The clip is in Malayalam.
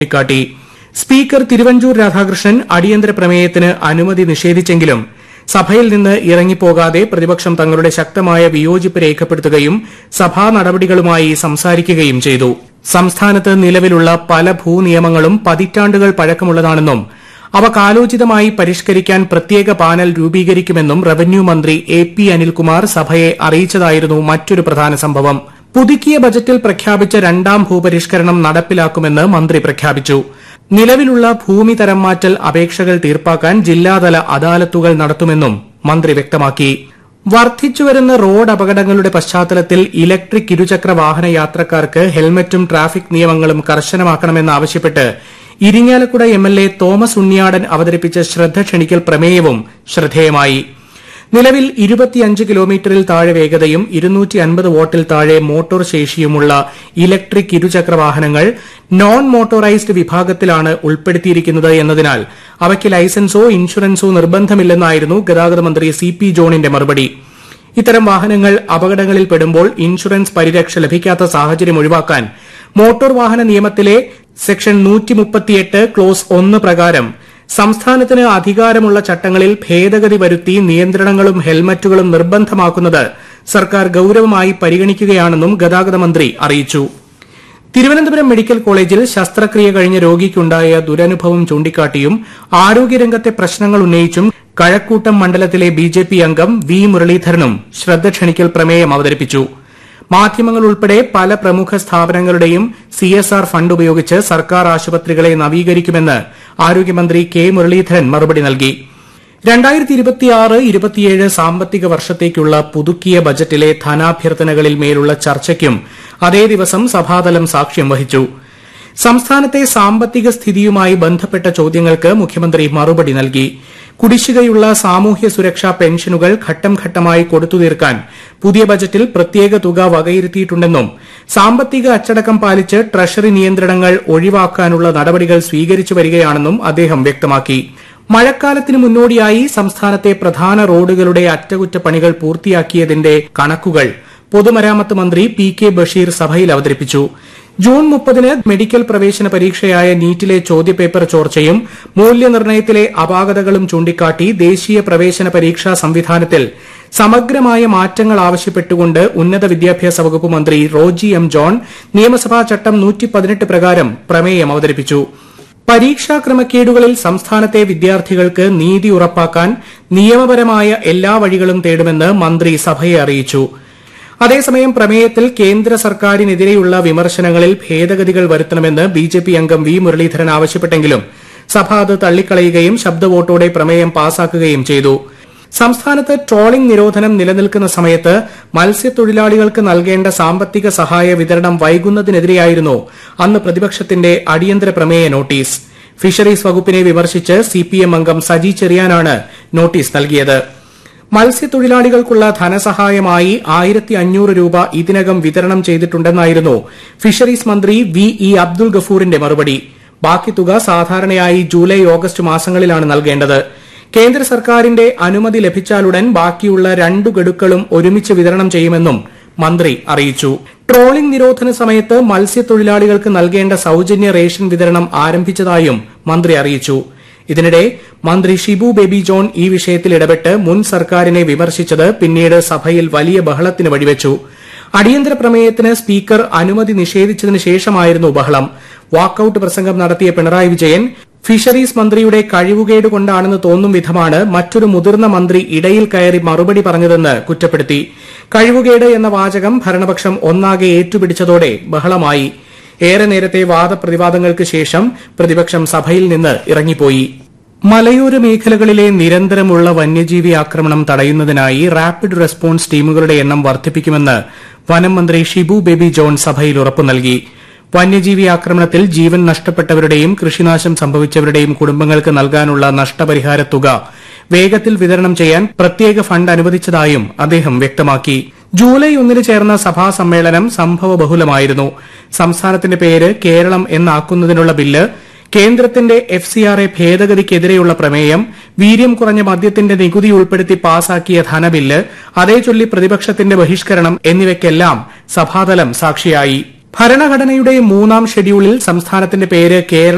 ചൂണ്ടിക്കാട്ടി സ്പീക്കർ തിരുവഞ്ചൂർ രാധാകൃഷ്ണൻ അടിയന്തര പ്രമേയത്തിന് അനുമതി നിഷേധിച്ചെങ്കിലും സഭയിൽ നിന്ന് ഇറങ്ങിപ്പോകാതെ പ്രതിപക്ഷം തങ്ങളുടെ ശക്തമായ വിയോജിപ്പ് രേഖപ്പെടുത്തുകയും സഭാ നടപടികളുമായി സംസാരിക്കുകയും ചെയ്തു സംസ്ഥാനത്ത് നിലവിലുള്ള പല ഭൂനിയമങ്ങളും പതിറ്റാണ്ടുകൾ പഴക്കമുള്ളതാണെന്നും അവ കാലോചിതമായി പരിഷ്കരിക്കാൻ പ്രത്യേക പാനൽ രൂപീകരിക്കുമെന്നും റവന്യൂ മന്ത്രി എ പി അനിൽകുമാർ സഭയെ അറിയിച്ചതായിരുന്നു മറ്റൊരു പ്രധാന സംഭവം പുതുക്കിയ ബജറ്റിൽ പ്രഖ്യാപിച്ച രണ്ടാം ഭൂപരിഷ്കരണം നടപ്പിലാക്കുമെന്ന് മന്ത്രി പ്രഖ്യാപിച്ചു നിലവിലുള്ള ഭൂമി തരം മാറ്റൽ അപേക്ഷകൾ തീർപ്പാക്കാൻ ജില്ലാതല അദാലത്തുകൾ നടത്തുമെന്നും മന്ത്രി വ്യക്തമാക്കി വർദ്ധിച്ചുവരുന്ന റോഡ് അപകടങ്ങളുടെ പശ്ചാത്തലത്തിൽ ഇലക്ട്രിക് ഇരുചക്ര വാഹന യാത്രക്കാർക്ക് ഹെൽമറ്റും ട്രാഫിക് നിയമങ്ങളും കർശനമാക്കണമെന്നാവശ്യപ്പെട്ട് ഇരിങ്ങാലക്കുട എംഎൽഎ തോമസ് ഉണ്ണിയാടൻ അവതരിപ്പിച്ച ശ്രദ്ധ ക്ഷണിക്കൽ പ്രമേയവും ശ്രദ്ധേയമായി നിലവിൽ ഇരുപത്തിയഞ്ച് കിലോമീറ്ററിൽ താഴെ വേഗതയും ഇരുന്നൂറ്റി അൻപത് വോട്ടിൽ താഴെ മോട്ടോർ ശേഷിയുമുള്ള ഇലക്ട്രിക് ഇരുചക്ര വാഹനങ്ങൾ നോൺ മോട്ടോറൈസ്ഡ് വിഭാഗത്തിലാണ് ഉൾപ്പെടുത്തിയിരിക്കുന്നത് എന്നതിനാൽ അവയ്ക്ക് ലൈസൻസോ ഇൻഷുറൻസോ നിർബന്ധമില്ലെന്നായിരുന്നു ഗതാഗത മന്ത്രി സി പി ജോണിന്റെ മറുപടി ഇത്തരം വാഹനങ്ങൾ അപകടങ്ങളിൽ പെടുമ്പോൾ ഇൻഷുറൻസ് പരിരക്ഷ ലഭിക്കാത്ത സാഹചര്യം ഒഴിവാക്കാൻ മോട്ടോർ വാഹന നിയമത്തിലെ സെക്ഷൻ ക്ലോസ് ഒന്ന് പ്രകാരം സംസ്ഥാനത്തിന് അധികാരമുള്ള ചട്ടങ്ങളിൽ ഭേദഗതി വരുത്തി നിയന്ത്രണങ്ങളും ഹെൽമറ്റുകളും നിർബന്ധമാക്കുന്നത് സർക്കാർ ഗൌരവമായി പരിഗണിക്കുകയാണെന്നും ഗതാഗത മന്ത്രി അറിയിച്ചു തിരുവനന്തപുരം മെഡിക്കൽ കോളേജിൽ ശസ്ത്രക്രിയ കഴിഞ്ഞ രോഗിക്കുണ്ടായ ദുരനുഭവം ചൂണ്ടിക്കാട്ടിയും ആരോഗ്യരംഗത്തെ പ്രശ്നങ്ങൾ ഉന്നയിച്ചും കഴക്കൂട്ടം മണ്ഡലത്തിലെ ബിജെപി അംഗം വി മുരളീധരനും ശ്രദ്ധ ക്ഷണിക്കൽ പ്രമേയം അവതരിപ്പിച്ചു മാധ്യമങ്ങൾ ഉൾപ്പെടെ പല പ്രമുഖ സ്ഥാപനങ്ങളുടെയും സിഎസ്ആർ ഫണ്ട് ഉപയോഗിച്ച് സർക്കാർ ആശുപത്രികളെ നവീകരിക്കുമെന്ന് ആരോഗ്യമന്ത്രി കെ മുരളീധരൻ മറുപടി നൽകി ഇരുപത്തിയേഴ് സാമ്പത്തിക വർഷത്തേക്കുള്ള പുതുക്കിയ ബജറ്റിലെ ധനാഭ്യർത്ഥനകളിൽ മേലുള്ള ചർച്ചയ്ക്കും അതേ ദിവസം സഭാതലം സാക്ഷ്യം വഹിച്ചു സംസ്ഥാനത്തെ സാമ്പത്തിക സ്ഥിതിയുമായി ബന്ധപ്പെട്ട ചോദ്യങ്ങൾക്ക് മുഖ്യമന്ത്രി മറുപടി നൽകി കുടിശ്ശികയുള്ള സാമൂഹ്യ സുരക്ഷാ പെൻഷനുകൾ ഘട്ടം ഘട്ടമായി കൊടുത്തു തീർക്കാൻ പുതിയ ബജറ്റിൽ പ്രത്യേക തുക വകയിരുത്തിയിട്ടുണ്ടെന്നും സാമ്പത്തിക അച്ചടക്കം പാലിച്ച് ട്രഷറി നിയന്ത്രണങ്ങൾ ഒഴിവാക്കാനുള്ള നടപടികൾ സ്വീകരിച്ചു വരികയാണെന്നും അദ്ദേഹം വ്യക്തമാക്കി മഴക്കാലത്തിന് മുന്നോടിയായി സംസ്ഥാനത്തെ പ്രധാന റോഡുകളുടെ അറ്റകുറ്റപ്പണികൾ പൂർത്തിയാക്കിയതിന്റെ കണക്കുകൾ പൊതുമരാമത്ത് മന്ത്രി പി കെ ബഷീർ സഭയിൽ അവതരിപ്പിച്ചു ജൂൺ മുപ്പതിന് മെഡിക്കൽ പ്രവേശന പരീക്ഷയായ നീറ്റിലെ ചോദ്യപേപ്പർ ചോർച്ചയും മൂല്യനിർണ്ണയത്തിലെ അപാകതകളും ചൂണ്ടിക്കാട്ടി ദേശീയ പ്രവേശന പരീക്ഷാ സംവിധാനത്തിൽ സമഗ്രമായ മാറ്റങ്ങൾ ആവശ്യപ്പെട്ടുകൊണ്ട് ഉന്നത വിദ്യാഭ്യാസ വകുപ്പ് മന്ത്രി റോജി എം ജോൺ നിയമസഭാ ചട്ടം പ്രകാരം പ്രമേയം അവതരിപ്പിച്ചു പരീക്ഷാ ക്രമക്കേടുകളിൽ സംസ്ഥാനത്തെ വിദ്യാർത്ഥികൾക്ക് നീതി ഉറപ്പാക്കാൻ നിയമപരമായ എല്ലാ വഴികളും തേടുമെന്ന് മന്ത്രി സഭയെ അറിയിച്ചു അതേസമയം പ്രമേയത്തിൽ കേന്ദ്ര സർക്കാരിനെതിരെയുള്ള വിമർശനങ്ങളിൽ ഭേദഗതികൾ വരുത്തണമെന്ന് ബിജെപി അംഗം വി മുരളീധരൻ ആവശ്യപ്പെട്ടെങ്കിലും സഭ അത് തള്ളിക്കളയുകയും ശബ്ദവോട്ടോടെ പ്രമേയം പാസാക്കുകയും ചെയ്തു സംസ്ഥാനത്ത് ട്രോളിംഗ് നിരോധനം നിലനിൽക്കുന്ന സമയത്ത് മത്സ്യത്തൊഴിലാളികൾക്ക് നൽകേണ്ട സാമ്പത്തിക സഹായ വിതരണം വൈകുന്നതിനെതിരെയായിരുന്നു അന്ന് പ്രതിപക്ഷത്തിന്റെ അടിയന്തര പ്രമേയ നോട്ടീസ് ഫിഷറീസ് വകുപ്പിനെ വിമർശിച്ച് സിപിഎം അംഗം സജി ചെറിയാനാണ് നോട്ടീസ് നൽകിയത് മത്സ്യത്തൊഴിലാളികൾക്കുള്ള ധനസഹായമായി ആയിരത്തി അഞ്ഞൂറ് രൂപ ഇതിനകം വിതരണം ചെയ്തിട്ടുണ്ടെന്നായിരുന്നു ഫിഷറീസ് മന്ത്രി വി ഇ അബ്ദുൾ ഗഫൂറിന്റെ മറുപടി ബാക്കി തുക സാധാരണയായി ജൂലൈ ഓഗസ്റ്റ് മാസങ്ങളിലാണ് നൽകേണ്ടത് കേന്ദ്ര സർക്കാരിന്റെ അനുമതി ലഭിച്ചാലുടൻ ബാക്കിയുള്ള രണ്ടു ഗഡുക്കളും ഒരുമിച്ച് വിതരണം ചെയ്യുമെന്നും മന്ത്രി അറിയിച്ചു ട്രോളിംഗ് നിരോധന സമയത്ത് മത്സ്യത്തൊഴിലാളികൾക്ക് നൽകേണ്ട സൌജന്യ റേഷൻ വിതരണം ആരംഭിച്ചതായും മന്ത്രി അറിയിച്ചു ഇതിനിടെ മന്ത്രി ഷിബു ബേബി ജോൺ ഈ വിഷയത്തിൽ ഇടപെട്ട് മുൻ സർക്കാരിനെ വിമർശിച്ചത് പിന്നീട് സഭയിൽ വലിയ ബഹളത്തിന് വഴിവെച്ചു അടിയന്തര പ്രമേയത്തിന് സ്പീക്കർ അനുമതി നിഷേധിച്ചതിന് ശേഷമായിരുന്നു ബഹളം വാക്കൌട്ട് പ്രസംഗം നടത്തിയ പിണറായി വിജയൻ ഫിഷറീസ് മന്ത്രിയുടെ കഴിവുകേട് കൊണ്ടാണെന്ന് തോന്നും വിധമാണ് മറ്റൊരു മുതിർന്ന മന്ത്രി ഇടയിൽ കയറി മറുപടി പറഞ്ഞതെന്ന് കുറ്റപ്പെടുത്തി കഴിവുകേട് എന്ന വാചകം ഭരണപക്ഷം ഒന്നാകെ ഏറ്റുപിടിച്ചതോടെ ബഹളമായി ഏറെ നേരത്തെ വാദപ്രതിവാദങ്ങൾക്ക് ശേഷം പ്രതിപക്ഷം സഭയിൽ നിന്ന് ഇറങ്ങിപ്പോയി മലയോര മേഖലകളിലെ നിരന്തരമുള്ള വന്യജീവി ആക്രമണം തടയുന്നതിനായി റാപ്പിഡ് റെസ്പോൺസ് ടീമുകളുടെ എണ്ണം വർദ്ധിപ്പിക്കുമെന്ന് വനം മന്ത്രി ഷിബു ബേബി ജോൺ സഭയിൽ ഉറപ്പു നൽകി വന്യജീവി ആക്രമണത്തിൽ ജീവൻ നഷ്ടപ്പെട്ടവരുടെയും കൃഷിനാശം സംഭവിച്ചവരുടെയും കുടുംബങ്ങൾക്ക് നൽകാനുള്ള നഷ്ടപരിഹാര തുക വേഗത്തിൽ വിതരണം ചെയ്യാൻ പ്രത്യേക ഫണ്ട് അനുവദിച്ചതായും അദ്ദേഹം വ്യക്തമാക്കി ജൂലൈ ഒന്നിന് ചേർന്ന സഭാ സമ്മേളനം സംഭവ ബഹുലമായിരുന്നു സംസ്ഥാനത്തിന്റെ പേര് കേരളം എന്നാക്കുന്നതിനുള്ള ബില്ല് കേന്ദ്രത്തിന്റെ എഫ് സി ആർ എ ഭേദഗതിക്കെതിരെയുള്ള പ്രമേയം വീര്യം കുറഞ്ഞ മദ്യത്തിന്റെ നികുതി ഉൾപ്പെടുത്തി പാസാക്കിയ ധനബില്ല് അതേചൊല്ലി പ്രതിപക്ഷത്തിന്റെ ബഹിഷ്കരണം എന്നിവയ്ക്കെല്ലാം സഭാതലം സാക്ഷിയായി ഭരണഘടനയുടെ മൂന്നാം ഷെഡ്യൂളിൽ സംസ്ഥാനത്തിന്റെ പേര് കേരളം